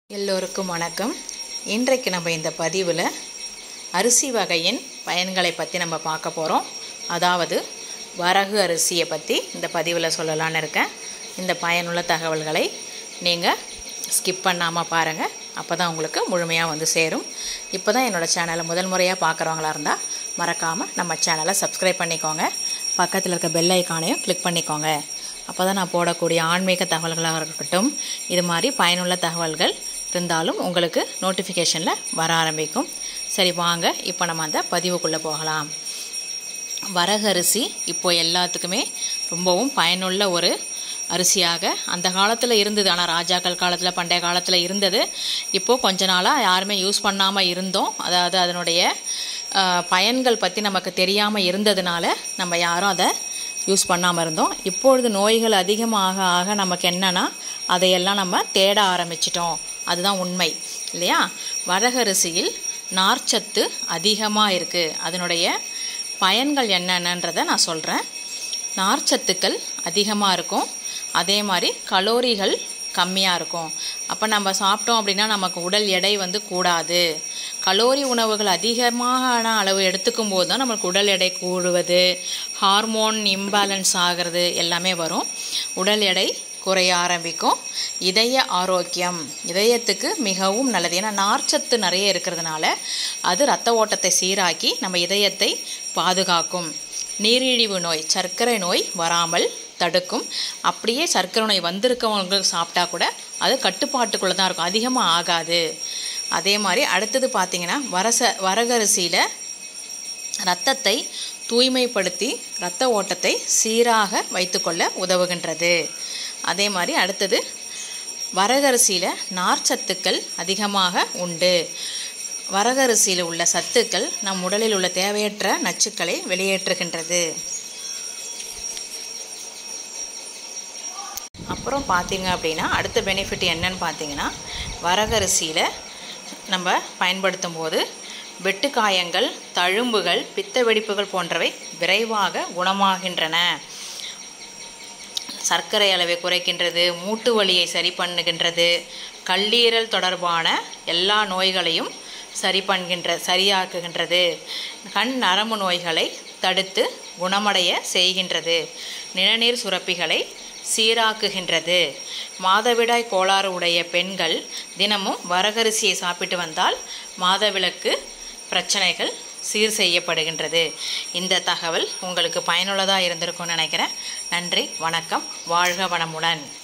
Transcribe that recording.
எல்லோருக்கும் வணக்கம் இன்றைக்கு நம்ம இந்த பதிவில் அரிசி வகையின் பயன்களை பற்றி நம்ம பார்க்க போகிறோம் அதாவது வரகு அரிசியை பற்றி இந்த பதிவில் சொல்லலான்னு இருக்கேன் இந்த பயனுள்ள தகவல்களை நீங்கள் ஸ்கிப் பண்ணாமல் பாருங்கள் அப்போ தான் உங்களுக்கு முழுமையாக வந்து சேரும் இப்போ தான் என்னோடய சேனலை முதல் முறையாக பார்க்குறவங்களா இருந்தால் மறக்காமல் நம்ம சேனலை சப்ஸ்கிரைப் பண்ணிக்கோங்க பக்கத்தில் இருக்க பெல் ஐக்கானையும் கிளிக் பண்ணிக்கோங்க அப்போ தான் நான் போடக்கூடிய ஆன்மீக தகவல்களாக இருக்கட்டும் இது மாதிரி பயனுள்ள தகவல்கள் இருந்தாலும் உங்களுக்கு நோட்டிஃபிகேஷனில் வர ஆரம்பிக்கும் சரி வாங்க இப்போ நம்ம அந்த பதிவுக்குள்ளே போகலாம் வரகரிசி இப்போ எல்லாத்துக்குமே ரொம்பவும் பயனுள்ள ஒரு அரிசியாக அந்த காலத்தில் இருந்தது ஆனால் ராஜாக்கள் காலத்தில் பண்டைய காலத்தில் இருந்தது இப்போது கொஞ்ச நாளாக யாருமே யூஸ் பண்ணாமல் இருந்தோம் அதாவது அதனுடைய அஹ், பயன்கள் பற்றி நமக்கு தெரியாமல் இருந்ததுனால நம்ம யாரும் அதை யூஸ் பண்ணாமல் இருந்தோம் இப்பொழுது நோய்கள் அதிகமாக ஆக நமக்கு என்னன்னா அதையெல்லாம் நம்ம தேட ஆரம்பிச்சிட்டோம் அதுதான் உண்மை இல்லையா வரகரிசியில் நார்ச்சத்து அதிகமாக இருக்குது அதனுடைய பயன்கள் என்னென்னன்றதை நான் சொல்கிறேன் நார்ச்சத்துக்கள் அதிகமாக இருக்கும் அதே மாதிரி கலோரிகள் கம்மியாக இருக்கும் அப்போ நம்ம சாப்பிட்டோம் அப்படின்னா நமக்கு உடல் எடை வந்து கூடாது கலோரி உணவுகள் அதிகமான அளவு எடுத்துக்கும் போது தான் நமக்கு உடல் எடை கூடுவது ஹார்மோன் இம்பேலன்ஸ் ஆகிறது எல்லாமே வரும் உடல் எடை குறைய ஆரம்பிக்கும் இதய ஆரோக்கியம் இதயத்துக்கு மிகவும் நல்லது ஏன்னா நார்ச்சத்து நிறைய இருக்கிறதுனால அது ரத்த ஓட்டத்தை சீராக்கி நம்ம இதயத்தை பாதுகாக்கும் நீரிழிவு நோய் சர்க்கரை நோய் வராமல் தடுக்கும் அப்படியே சர்க்கரை நோய் வந்திருக்கவங்களுக்கு சாப்பிட்டா கூட அது கட்டுப்பாட்டுக்குள்ளே தான் இருக்கும் அதிகமாக ஆகாது அதே மாதிரி அடுத்தது பார்த்திங்கன்னா வரச வரகரிசியில் இரத்தத்தை தூய்மைப்படுத்தி இரத்த ஓட்டத்தை சீராக வைத்துக்கொள்ள உதவுகின்றது அதே மாதிரி அடுத்தது வரகரிசியில் நார்ச்சத்துக்கள் அதிகமாக உண்டு வரகரிசியில் உள்ள சத்துக்கள் நம் உடலில் உள்ள தேவையற்ற நச்சுக்களை வெளியேற்றுகின்றது அப்புறம் பார்த்தீங்க அப்படின்னா அடுத்த பெனிஃபிட் என்னன்னு பார்த்தீங்கன்னா வரகரிசியில் நம்ம பயன்படுத்தும் போது வெட்டுக்காயங்கள் தழும்புகள் பித்த வெடிப்புகள் போன்றவை விரைவாக குணமாகின்றன சர்க்கரை அளவை குறைக்கின்றது மூட்டு வலியை சரி பண்ணுகின்றது கல்லீரல் தொடர்பான எல்லா நோய்களையும் சரி பண்ணுகின்ற சரியாக்குகின்றது கண் நரம்பு நோய்களை தடுத்து குணமடைய செய்கின்றது நிணநீர் சுரப்பிகளை சீராக்குகின்றது மாதவிடாய் கோளாறு உடைய பெண்கள் தினமும் வரகரிசியை சாப்பிட்டு வந்தால் மாதவிலக்கு பிரச்சனைகள் சீர் செய்யப்படுகின்றது இந்த தகவல் உங்களுக்கு பயனுள்ளதாக இருந்திருக்கும்னு நினைக்கிறேன் நன்றி வணக்கம் வாழ்க வளமுடன்